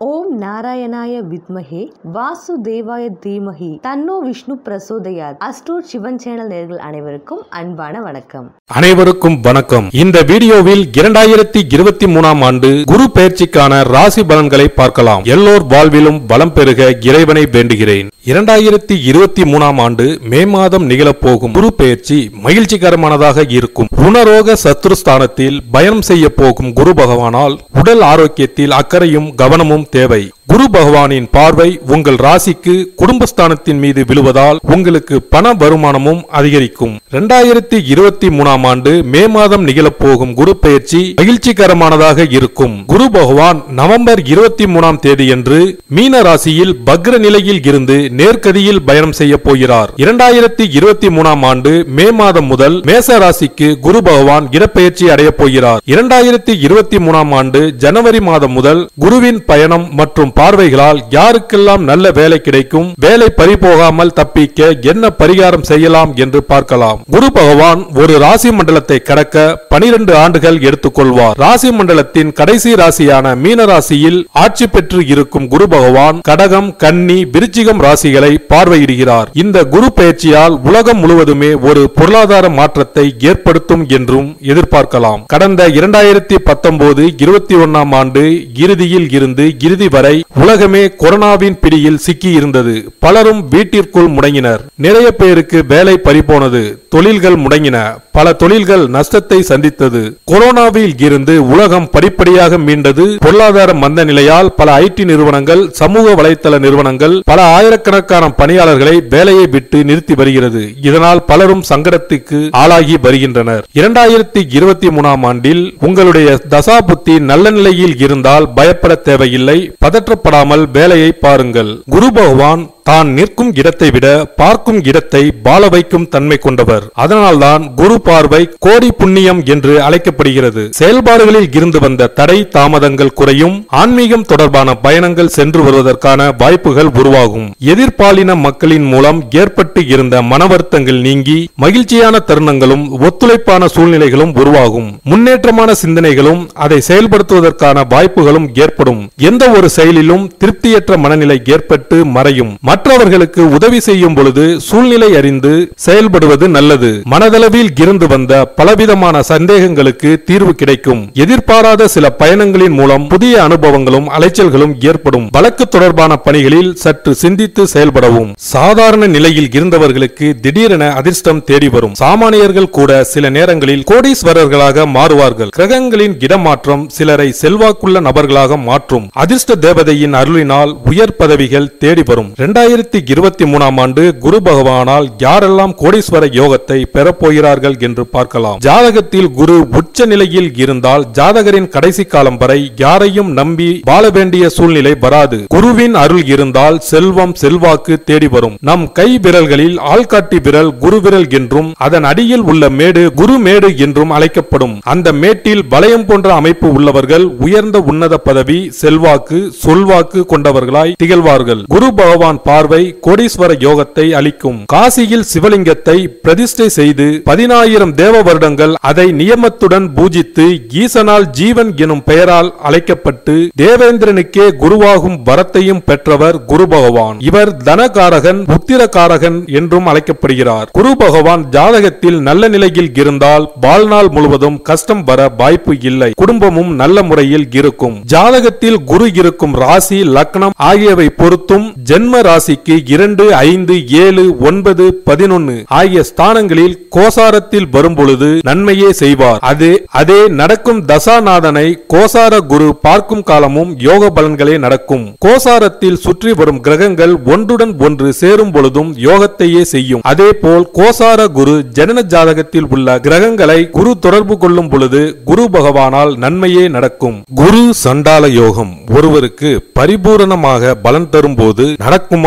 ஓம் நாராயணாய வித்மஹே வாசுதேவாய தீமஹி தன்னோ விஷ்ணு பிரசோதயாத் அஸ்ட்ரோட் சிவன் சேனல் நேர்கள் அனைவருக்கும் அன்பான வணக்கம் அனைவருக்கும் வணக்கம் இந்த வீடியோவில் இரண்டாயிரத்தி இருபத்தி மூணாம் ஆண்டு குரு பயிற்சிக்கான ராசி பலன்களை பார்க்கலாம் எல்லோர் வாழ்விலும் வளம் பெருக இறைவனை வேண்டுகிறேன் இரண்டாயிரத்தி இருபத்தி மூணாம் ஆண்டு மே மாதம் நிகழப்போகும் குரு பயிற்சி மகிழ்ச்சிகரமானதாக இருக்கும் ருணரோக சத்ருஸ்தானத்தில் பயணம் செய்ய போகும் குரு பகவானால் உடல் ஆரோக்கியத்தில் அக்கறையும் கவனமும் தேவை குரு பகவானின் பார்வை உங்கள் ராசிக்கு குடும்பஸ்தானத்தின் மீது விழுவதால் உங்களுக்கு பண வருமானமும் அதிகரிக்கும் இரண்டாயிரத்தி இருபத்தி மூணாம் ஆண்டு மே மாதம் நிகழப்போகும் குரு பயிற்சி மகிழ்ச்சிகரமானதாக இருக்கும் குரு பகவான் நவம்பர் இருபத்தி மூணாம் தேதியன்று மீன ராசியில் பக்ர நிலையில் இருந்து நேர்கதியில் பயணம் செய்ய போகிறார் இரண்டாயிரத்தி இருபத்தி மூணாம் ஆண்டு மே மாதம் முதல் மேச ராசிக்கு குரு பகவான் இடப்பெயர்ச்சி அடையப் போகிறார் இரண்டாயிரத்தி இருபத்தி மூணாம் ஆண்டு ஜனவரி மாதம் முதல் குருவின் பயணம் மற்றும் பார்வைகளால் யாருக்கெல்லாம் நல்ல வேலை கிடைக்கும் வேலை பறிபோகாமல் தப்பிக்க என்ன பரிகாரம் செய்யலாம் என்று பார்க்கலாம் குரு பகவான் ஒரு ராசி மண்டலத்தை கடக்க பனிரெண்டு ஆண்டுகள் எடுத்துக்கொள்வார் ராசி மண்டலத்தின் கடைசி ராசியான மீன ராசியில் ஆட்சி பெற்று இருக்கும் குரு பகவான் கடகம் கன்னி விருச்சிகம் ராசிகளை பார்வையிடுகிறார் இந்த குரு பயிற்சியால் உலகம் முழுவதுமே ஒரு பொருளாதார மாற்றத்தை ஏற்படுத்தும் என்றும் எதிர்பார்க்கலாம் கடந்த இரண்டாயிரத்தி பத்தொன்பது இருபத்தி ஒன்னாம் ஆண்டு இறுதியில் இருந்து இறுதி வரை உலகமே கொரோனாவின் பிடியில் சிக்கி இருந்தது பலரும் வீட்டிற்குள் முடங்கினர் நிறைய பேருக்கு வேலை பறிபோனது தொழில்கள் முடங்கின பல தொழில்கள் நஷ்டத்தை சந்தித்தது கொரோனாவில் இருந்து உலகம் படிப்படியாக மீண்டது பொருளாதார மந்த நிலையால் பல ஐடி நிறுவனங்கள் சமூக வலைத்தள நிறுவனங்கள் பல ஆயிரக்கணக்கான பணியாளர்களை வேலையை விட்டு நிறுத்தி வருகிறது இதனால் பலரும் சங்கடத்துக்கு ஆளாகி வருகின்றனர் இரண்டாயிரத்தி இருபத்தி மூணாம் ஆண்டில் உங்களுடைய தசாபுத்தி நல்ல நிலையில் இருந்தால் பயப்பட தேவையில்லை பதற்றப்படாமல் வேலையை பாருங்கள் குரு பகவான் தான் நிற்கும் இடத்தை விட பார்க்கும் இடத்தை பால வைக்கும் தன்மை கொண்டவர் அதனால்தான் குரு பார்வை கோடி புண்ணியம் என்று அழைக்கப்படுகிறது செயல்பாடுகளில் இருந்து வந்த தடை தாமதங்கள் குறையும் ஆன்மீகம் தொடர்பான பயணங்கள் சென்று வருவதற்கான வாய்ப்புகள் உருவாகும் எதிர்பாலின மக்களின் மூலம் ஏற்பட்டு இருந்த மனவருத்தங்கள் நீங்கி மகிழ்ச்சியான தருணங்களும் ஒத்துழைப்பான சூழ்நிலைகளும் உருவாகும் முன்னேற்றமான சிந்தனைகளும் அதை செயல்படுத்துவதற்கான வாய்ப்புகளும் ஏற்படும் எந்த ஒரு செயலிலும் திருப்தியற்ற மனநிலை ஏற்பட்டு மறையும் மற்றவர்களுக்கு உதவி செய்யும் பொழுது சூழ்நிலை அறிந்து செயல்படுவது நல்லது மனதளவில் இருந்து வந்த பலவிதமான சந்தேகங்களுக்கு தீர்வு கிடைக்கும் எதிர்பாராத சில பயணங்களின் மூலம் புதிய அனுபவங்களும் அலைச்சல்களும் ஏற்படும் வழக்கு தொடர்பான பணிகளில் சற்று சிந்தித்து செயல்படவும் சாதாரண நிலையில் இருந்தவர்களுக்கு திடீரென அதிர்ஷ்டம் தேடி வரும் சாமானியர்கள் கூட சில நேரங்களில் கோடீஸ்வரர்களாக மாறுவார்கள் கிரகங்களின் இடமாற்றம் சிலரை செல்வாக்குள்ள நபர்களாக மாற்றும் அதிர்ஷ்ட தேவதையின் அருளினால் உயர் பதவிகள் தேடி வரும் இரண்டாயிரத்தி இருபத்தி மூணாம் ஆண்டு குரு பகவானால் யாரெல்லாம் கோடீஸ்வர யோகத்தை பெறப்போகிறார்கள் என்று பார்க்கலாம் ஜாதகத்தில் குரு உச்ச நிலையில் இருந்தால் ஜாதகரின் கடைசி காலம் வரை யாரையும் நம்பி வாழ வேண்டிய சூழ்நிலை வராது குருவின் அருள் இருந்தால் செல்வம் செல்வாக்கு தேடி வரும் நம் கை விரல்களில் ஆள்காட்டி விரல் குரு விரல் என்றும் அதன் அடியில் உள்ள மேடு குரு மேடு என்றும் அழைக்கப்படும் அந்த மேட்டில் வளையம் போன்ற அமைப்பு உள்ளவர்கள் உயர்ந்த உன்னத பதவி செல்வாக்கு சொல்வாக்கு கொண்டவர்களாய் திகழ்வார்கள் குரு பகவான் பார்வை கோடீஸ்வர யோகத்தை அளிக்கும் காசியில் சிவலிங்கத்தை பிரதிஷ்டை செய்து பதினாயிரம் தேவ வருடங்கள் அதை நியமத்துடன் பூஜித்து ஈசனால் ஜீவன் எனும் பெயரால் அழைக்கப்பட்டு தேவேந்திரனுக்கே குருவாகும் வரத்தையும் பெற்றவர் குரு பகவான் இவர் தனகாரகன் புத்திரகாரகன் என்றும் அழைக்கப்படுகிறார் குரு பகவான் ஜாதகத்தில் நல்ல நிலையில் இருந்தால் வாழ்நாள் முழுவதும் கஷ்டம் வர வாய்ப்பு இல்லை குடும்பமும் நல்ல முறையில் இருக்கும் ஜாதகத்தில் குரு இருக்கும் ராசி லக்னம் ஆகியவை பொறுத்தும் ஜென்ம ராசிக்கு இரண்டு ஐந்து ஏழு ஒன்பது பதினொன்னு ஆகிய ஸ்தானங்களில் கோசாரத்தில் வரும் பொழுது நன்மையே செய்வார் அது அதே நடக்கும் தசாநாதனை கோசார குரு பார்க்கும் காலமும் யோக பலன்களே நடக்கும் கோசாரத்தில் சுற்றி வரும் கிரகங்கள் ஒன்றுடன் ஒன்று சேரும் பொழுதும் யோகத்தையே செய்யும் அதே போல் கோசார குரு ஜனன ஜாதகத்தில் உள்ள கிரகங்களை குரு தொடர்பு கொள்ளும் பொழுது குரு பகவானால் நன்மையே நடக்கும் குரு சண்டால யோகம் ஒருவருக்கு பரிபூரணமாக பலன் தரும் போது நடக்குமா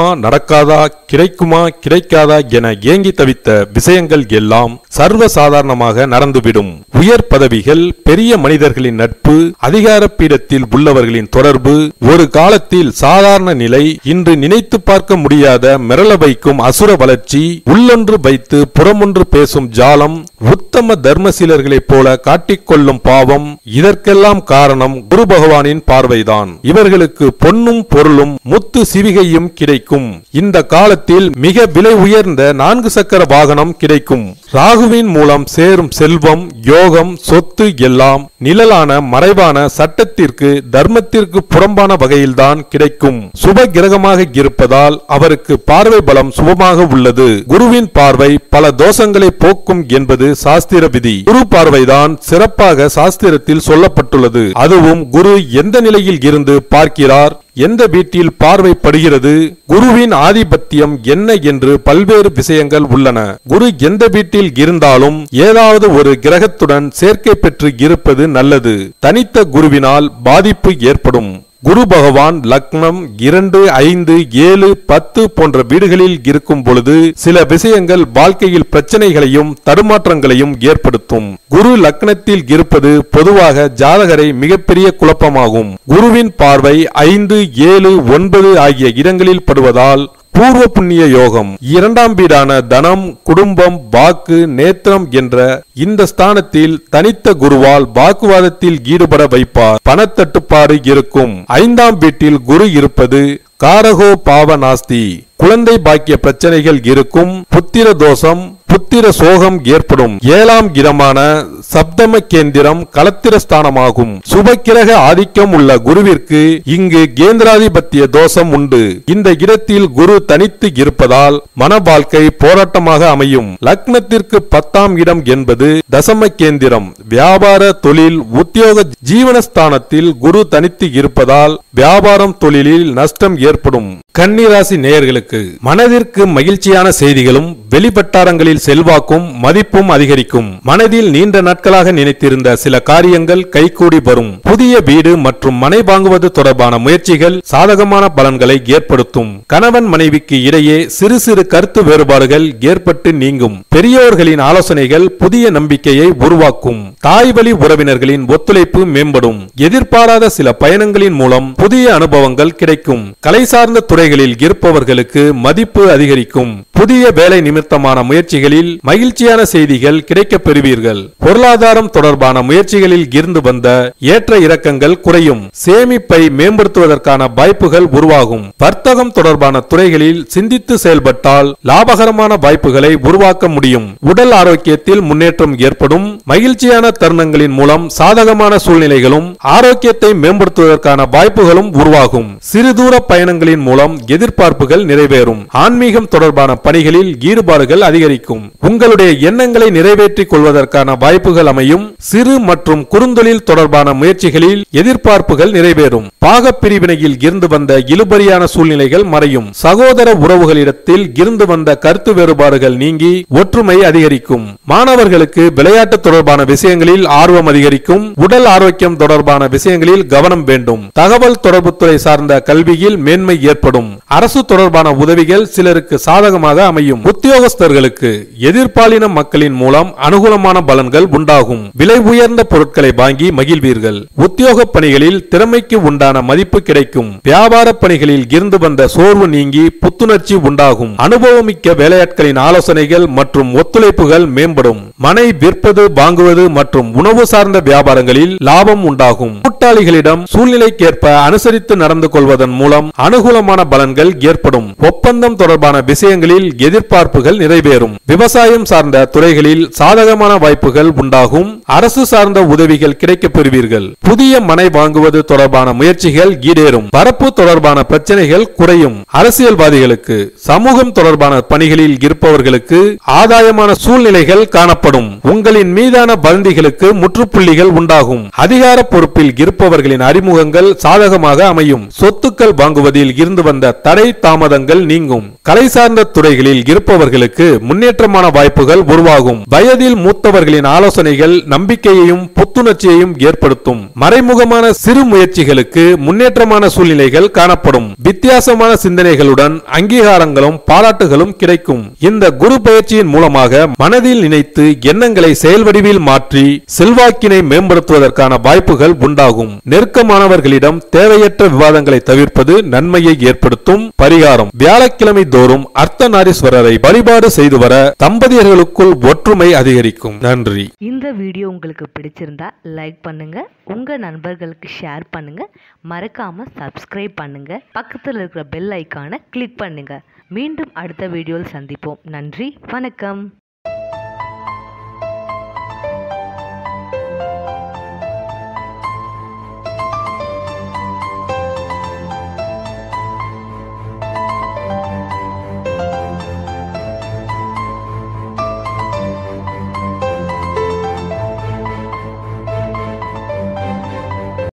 நடக்குமா நடக்காதா கிடைக்குமா கிடைக்காதா என ஏங்கி தவித்த விஷயங்கள் எல்லாம் சர்வ சாதாரணமாக நடந்துவிடும் உயர் பதவிகள் பெரிய மனிதர்களின் நட்பு அதிகார பீடத்தில் உள்ளவர்களின் தொடர்பு ஒரு காலத்தில் சாதாரண நிலை இன்று நினைத்து பார்க்க முடியாத மிரள வைக்கும் அசுர வளர்ச்சி உள்ளொன்று வைத்து புறமொன்று பேசும் ஜாலம் உத்தம தர்மசீலர்களைப் போல காட்டிக்கொள்ளும் பாவம் இதற்கெல்லாம் காரணம் குரு பகவானின் பார்வைதான் இவர்களுக்கு பொன்னும் பொருளும் முத்து சிவிகையும் கிடைக்கும் இந்த காலத்தில் மிக விலை உயர்ந்த நான்கு சக்கர வாகனம் கிடைக்கும் ராகுவின் மூலம் சேரும் செல்வம் யோகம் சொத்து எல்லாம் நிழலான மறைவான சட்டத்திற்கு தர்மத்திற்கு புறம்பான வகையில்தான் கிடைக்கும் சுப கிரகமாக இருப்பதால் அவருக்கு பார்வை பலம் சுபமாக உள்ளது குருவின் பார்வை பல தோஷங்களை போக்கும் என்பது சாஸ்திர விதி குரு பார்வைதான் சிறப்பாக சாஸ்திரத்தில் சொல்லப்பட்டுள்ளது அதுவும் குரு எந்த நிலையில் இருந்து பார்க்கிறார் எந்த வீட்டில் பார்வைப்படுகிறது குருவின் ஆதிபத்தியம் என்ன என்று பல்வேறு விஷயங்கள் உள்ளன குரு எந்த வீட்டில் இருந்தாலும் ஏதாவது ஒரு கிரகத்துடன் சேர்க்கை பெற்று இருப்பது நல்லது தனித்த குருவினால் பாதிப்பு ஏற்படும் குரு பகவான் லக்னம் இரண்டு ஐந்து ஏழு பத்து போன்ற வீடுகளில் இருக்கும் பொழுது சில விஷயங்கள் வாழ்க்கையில் பிரச்சனைகளையும் தடுமாற்றங்களையும் ஏற்படுத்தும் குரு லக்னத்தில் இருப்பது பொதுவாக ஜாதகரை மிகப்பெரிய குழப்பமாகும் குருவின் பார்வை ஐந்து ஏழு ஒன்பது ஆகிய இடங்களில் படுவதால் பூர்வ புண்ணிய யோகம் இரண்டாம் வீடான தனம் குடும்பம் வாக்கு நேத்திரம் என்ற இந்த ஸ்தானத்தில் தனித்த குருவால் வாக்குவாதத்தில் ஈடுபட வைப்பார் பணத்தட்டுப்பாடு இருக்கும் ஐந்தாம் வீட்டில் குரு இருப்பது காரகோ பாவ நாஸ்தி குழந்தை பாக்கிய பிரச்சனைகள் இருக்கும் புத்திர தோஷம் புத்திர சோகம் ஏற்படும் ஏழாம் இடமான சப்தம கேந்திரம் களத்திர ஸ்தானமாகும் சுபக்கிரக ஆதிக்கம் உள்ள குருவிற்கு இங்கு கேந்திராதிபத்திய தோஷம் உண்டு இந்த இடத்தில் குரு தனித்து இருப்பதால் மன வாழ்க்கை போராட்டமாக அமையும் லக்னத்திற்கு பத்தாம் இடம் என்பது தசம கேந்திரம் வியாபார தொழில் உத்தியோக ஜீவனஸ்தானத்தில் குரு தனித்து இருப்பதால் வியாபாரம் தொழிலில் நஷ்டம் ஏற்படும் கன்னிராசி நேயர்களுக்கு மனதிற்கு மகிழ்ச்சியான செய்திகளும் வெளிவட்டாரங்களில் செல்வாக்கும் மதிப்பும் அதிகரிக்கும் மனதில் நீண்ட நாட்களாக நினைத்திருந்த சில காரியங்கள் கைகூடி வரும் புதிய வீடு மற்றும் மனை வாங்குவது தொடர்பான முயற்சிகள் சாதகமான பலன்களை ஏற்படுத்தும் கணவன் மனைவிக்கு இடையே சிறு சிறு கருத்து வேறுபாடுகள் ஏற்பட்டு நீங்கும் பெரியோர்களின் ஆலோசனைகள் புதிய நம்பிக்கையை உருவாக்கும் தாய் வழி உறவினர்களின் ஒத்துழைப்பு மேம்படும் எதிர்பாராத சில பயணங்களின் மூலம் புதிய அனுபவங்கள் கிடைக்கும் கலை சார்ந்த துறைகளில் இருப்பவர்களுக்கு மதிப்பு அதிகரிக்கும் புதிய வேலை நிமித்தமான முயற்சிகளில் மகிழ்ச்சியான செய்திகள் கிடைக்கப் பெறுவீர்கள் பொருளாதாரம் தொடர்பான முயற்சிகளில் இருந்து வந்த ஏற்ற இறக்கங்கள் குறையும் சேமிப்பை மேம்படுத்துவதற்கான வாய்ப்புகள் உருவாகும் வர்த்தகம் தொடர்பான துறைகளில் சிந்தித்து செயல்பட்டால் லாபகரமான வாய்ப்புகளை உருவாக்க முடியும் உடல் ஆரோக்கியத்தில் முன்னேற்றம் ஏற்படும் மகிழ்ச்சியான தருணங்களின் மூலம் சாதகமான சூழ்நிலைகளும் ஆரோக்கியத்தை மேம்படுத்துவதற்கான வாய்ப்புகளும் உருவாகும் சிறு தூர பயணங்களின் மூலம் எதிர்பார்ப்புகள் நிறைவேறும் ஆன்மீகம் தொடர்பான பணிகளில் ஈடுபாடுகள் அதிகரிக்கும் உங்களுடைய எண்ணங்களை நிறைவேற்றிக் கொள்வதற்கான வாய்ப்புகள் அமையும் சிறு மற்றும் குறுந்தொழில் தொடர்பான முயற்சிகளில் எதிர்பார்ப்புகள் நிறைவேறும் பாகப் பிரிவினையில் இருந்து வந்த இழுபறியான சூழ்நிலைகள் மறையும் சகோதர உறவுகளிடத்தில் இருந்து வந்த கருத்து வேறுபாடுகள் நீங்கி ஒற்றுமை அதிகரிக்கும் மாணவர்களுக்கு விளையாட்டு தொடர்பான விஷயங்களில் ஆர்வம் அதிகரிக்கும் உடல் ஆரோக்கியம் தொடர்பான விஷயங்களில் கவனம் வேண்டும் தகவல் தொடர்புத்துறை சார்ந்த கல்வியில் மேன்மை ஏற்படும் அரசு தொடர்பான உதவிகள் சிலருக்கு சாதகமாக அமையும் உத்தியோகஸ்தர்களுக்கு எதிர்பாலின மக்களின் மூலம் அனுகூலமான பலன்கள் உண்டாகும் விலை உயர்ந்த பொருட்களை வாங்கி மகிழ்வீர்கள் உத்தியோக பணிகளில் திறமைக்கு உண்டான மதிப்பு கிடைக்கும் வியாபார பணிகளில் இருந்து வந்த சோர்வு நீங்கி புத்துணர்ச்சி உண்டாகும் அனுபவமிக்க வேலையாட்களின் ஆலோசனைகள் மற்றும் ஒத்துழைப்புகள் மேம்படும் மனை விற்பது வாங்குவது மற்றும் உணவு சார்ந்த வியாபாரங்களில் லாபம் உண்டாகும் கூட்டாளிகளிடம் சூழ்நிலைக்கேற்ப அனுசரித்து நடந்து கொள்வதன் மூலம் அனுகூலமான பலன்கள் ஏற்படும் ஒப்பந்தம் தொடர்பான விஷயங்களில் எதிர்பார்ப்புகள் நிறைவேறும் விவசாயம் சார்ந்த துறைகளில் சாதகமான வாய்ப்புகள் உண்டாகும் அரசு சார்ந்த உதவிகள் கிடைக்கப் பெறுவீர்கள் புதிய மனை வாங்குவது தொடர்பான முயற்சிகள் ஈடேறும் பரப்பு தொடர்பான பிரச்சனைகள் குறையும் அரசியல்வாதிகளுக்கு சமூகம் தொடர்பான பணிகளில் இருப்பவர்களுக்கு ஆதாயமான சூழ்நிலைகள் காணப்படும் உங்களின் மீதான வதந்திகளுக்கு முற்றுப்புள்ளிகள் உண்டாகும் அதிகார பொறுப்பில் இருப்ப இருப்பவர்களின் அறிமுகங்கள் சாதகமாக அமையும் சொத்துக்கள் வாங்குவதில் இருந்து வந்த தடை தாமதங்கள் நீங்கும் கலை சார்ந்த துறைகளில் இருப்பவர்களுக்கு முன்னேற்றமான வாய்ப்புகள் உருவாகும் வயதில் மூத்தவர்களின் ஆலோசனைகள் நம்பிக்கையையும் புத்துணர்ச்சியையும் ஏற்படுத்தும் மறைமுகமான சிறு முயற்சிகளுக்கு முன்னேற்றமான சூழ்நிலைகள் காணப்படும் வித்தியாசமான சிந்தனைகளுடன் அங்கீகாரங்களும் பாராட்டுகளும் கிடைக்கும் இந்த குரு பயிற்சியின் மூலமாக மனதில் நினைத்து எண்ணங்களை செயல்வடிவில் மாற்றி செல்வாக்கினை மேம்படுத்துவதற்கான வாய்ப்புகள் உண்டாகும் நெருக்கமானவர்களிடம் தேவையற்ற விவாதங்களை தவிர்ப்பது நன்மையை ஏற்படுத்தும் பரிகாரம் வியாழக்கிழமை தோறும் அர்த்தநாரீஸ்வரரை வழிபாடு செய்து வர தம்பதியர்களுக்குள் ஒற்றுமை அதிகரிக்கும் நன்றி இந்த வீடியோ உங்களுக்கு பிடிச்சிருந்தா லைக் பண்ணுங்க உங்க நண்பர்களுக்கு ஷேர் பண்ணுங்க மறக்காம சப்ஸ்கிரைப் பண்ணுங்க பக்கத்தில் இருக்கிற பெல் ஐக்கானை கிளிக் பண்ணுங்க மீண்டும் அடுத்த வீடியோவில் சந்திப்போம் நன்றி வணக்கம்